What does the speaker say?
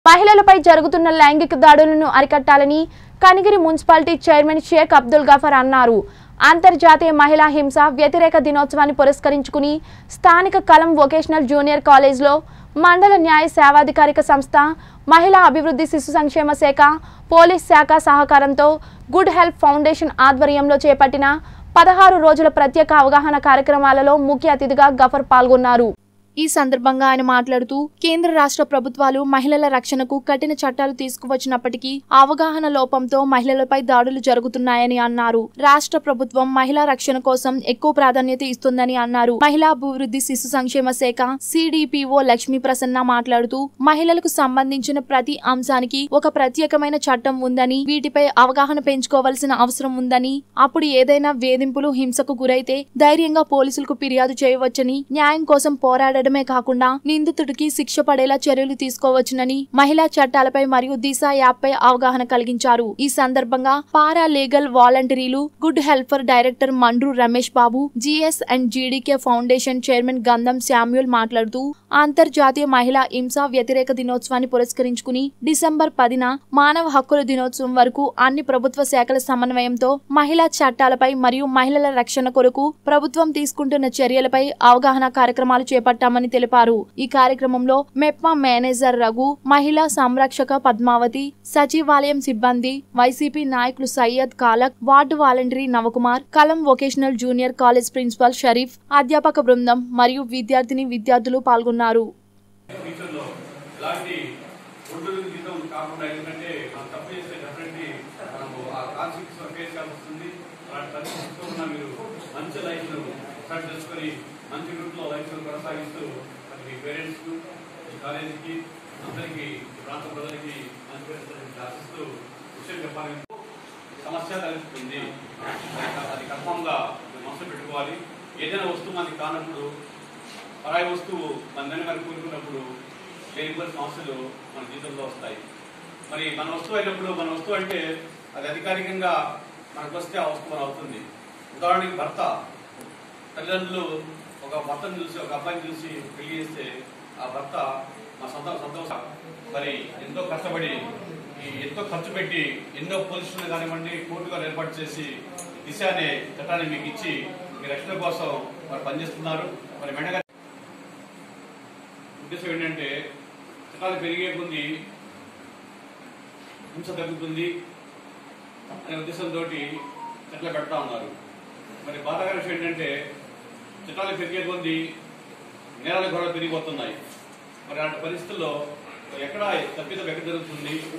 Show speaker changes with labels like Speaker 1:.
Speaker 1: మహిళలపై జరుగుతున్న లైంగిక దాడులను అరికట్టాలని కనిగిరి మున్సిపాలిటీ చైర్మన్ షేక్ అబ్దుల్ గఫర్ అన్నారు అంతర్జాతీయ మహిళా హింస వ్యతిరేక దినోత్సవాన్ని పురస్కరించుకుని స్థానిక కలం వొకేషనల్ జూనియర్ కాలేజ్లో మండల న్యాయ సేవాధికారిక సంస్థ మహిళా అభివృద్ధి శిశు సంక్షేమ శాఖ పోలీస్ శాఖ సహకారంతో గుడ్ హెల్ప్ ఫౌండేషన్ ఆధ్వర్యంలో చేపట్టిన పదహారు రోజుల ప్రత్యేక అవగాహన కార్యక్రమాలలో ముఖ్య అతిథిగా గఫర్ పాల్గొన్నారు ఈ సందర్భంగా ఆయన మాట్లాడుతూ కేంద్ర రాష్ట్ర ప్రభుత్వాలు మహిళల రక్షణకు కఠిన చట్టాలు తీసుకువచ్చినప్పటికీ అవగాహన లోపంతో మహిళలపై దాడులు జరుగుతున్నాయని అన్నారు రాష్ట్ర ప్రభుత్వం మహిళా రక్షణ కోసం ఎక్కువ ప్రాధాన్యత ఇస్తుందని అన్నారు మహిళా అభివృద్ధి శిశు సంక్షేమ శాఖ సిడిపిఓ లక్ష్మీ ప్రసన్న మాట్లాడుతూ మహిళలకు సంబంధించిన ప్రతి అంశానికి ఒక ప్రత్యేకమైన చట్టం ఉందని వీటిపై అవగాహన పెంచుకోవాల్సిన అవసరం ఉందని అప్పుడు ఏదైనా వేధింపులు హింసకు గురైతే ధైర్యంగా పోలీసులకు ఫిర్యాదు చేయవచ్చని న్యాయం కోసం పోరాడడమే కాకుండా నిందితుడికి శిక్ష పడేలా చర్యలు తీసుకోవచ్చునని మహిళా చట్టాలపై మరియు దిశ యాప్ పై అవగాహన కలిగించారు ఈ సందర్భంగా పారా లీగల్ వాలంటీర్లు good helper director Mandru Ramesh Babu GS and GDK foundation chairman Gandham Samuel మాట్లాడుతూ అంతర్జాతీయ మహిళా హింస వ్యతిరేక దినోత్సవాన్ని పురస్కరించుకుని డిసెంబర్ పదిన మానవ హక్కుల దినోత్సవం వరకు అన్ని ప్రభుత్వ శాఖల సమన్వయంతో మహిళా చట్టాలపై మరియు మహిళల రక్షణ కొరకు ప్రభుత్వం తీసుకుంటున్న చర్యలపై అవగాహన కార్యక్రమాలు చేపట్టామని తెలిపారు ఈ కార్యక్రమంలో మెప్మా మేనేజర్ రఘు మహిళా సంరక్షక పద్మావతి సచివాలయం సిబ్బంది వైసీపీ నాయకులు సయ్యద్ కాలక్ ward voluntary Navakumar Kalam vocational junior college principal Sharif అధ్యాపక బృందం మరియు విద్యార్థిని విద్యార్థులు పాల్గొన్నారు
Speaker 2: ఫ్యూచర్లో ఇలాంటి ఒడ్డు జీతం కాకుండా ఎందుకంటే మనం తప్పు చేస్తే డెఫినెట్లీ మనము ఆ కాన్సిక్వెన్స్ ఫేస్ చేయాల్సి వస్తుంది అలాంటి పరిస్థితుల్లో ఉన్న మీరు మంచి లైఫ్ స్టార్ట్ చేసుకొని మంచి గ్రూప్లో లైఫ్ కొనసాగిస్తూ మరి మీ పేరెంట్స్ మీ కాలేజీకి అందరికీ ఈ ప్రాంత ప్రజలకి మంచి పేరెంట్స్ ఆశిస్తూ విషయం చెప్పాలి సమస్య తలెత్తుతుంది అది- అది కన్ఫామ్గా మనసు పెట్టుకోవాలి ఏదైనా వస్తువు మనకి కానప్పుడు పరాయి వస్తువు మన దాని మీద కూరుకున్నప్పుడు లేనిపోయిన సమస్యలు మన జీవితంలో వస్తాయి మరి మన వస్తువు అయినప్పుడు మన వస్తువు అంటే అది అధికారికంగా మనకు వస్తే ఆ వస్తువు మన అవుతుంది ఉదాహరణకి భర్త తల్లిదండ్రులు ఒక భర్తను చూసి ఒక అబ్బాయిని చూసి పెళ్లి చేస్తే ఆ భర్త మా సొంత సొంత మరి ఎంతో కష్టపడి ఈ ఎంతో ఖర్చు పెట్టి ఎన్నో పోలీసులు కానివ్వండి కోర్టుగా ఏర్పాటు చేసి దిశ అనే చట్టాన్ని మీకు ఇచ్చి మీ రక్షణ కోసం మరి పనిచేస్తున్నారు మరి మెండగా ఉద్దేశం ఏంటంటే చట్టాలు పెరిగే కొద్ది హింస తగ్గుతుంది అనే ఉద్దేశంతో చట్టాలు పెడతా ఉన్నారు మరి బాధాకర విషయం ఏంటంటే చట్టాలు పెరిగే కొద్ది నేరాలు కూడా పెరిగిపోతున్నాయి మరి అలాంటి పరిస్థితుల్లో ఎక్కడ తప్పిదం ఎక్కడ జరుగుతుంది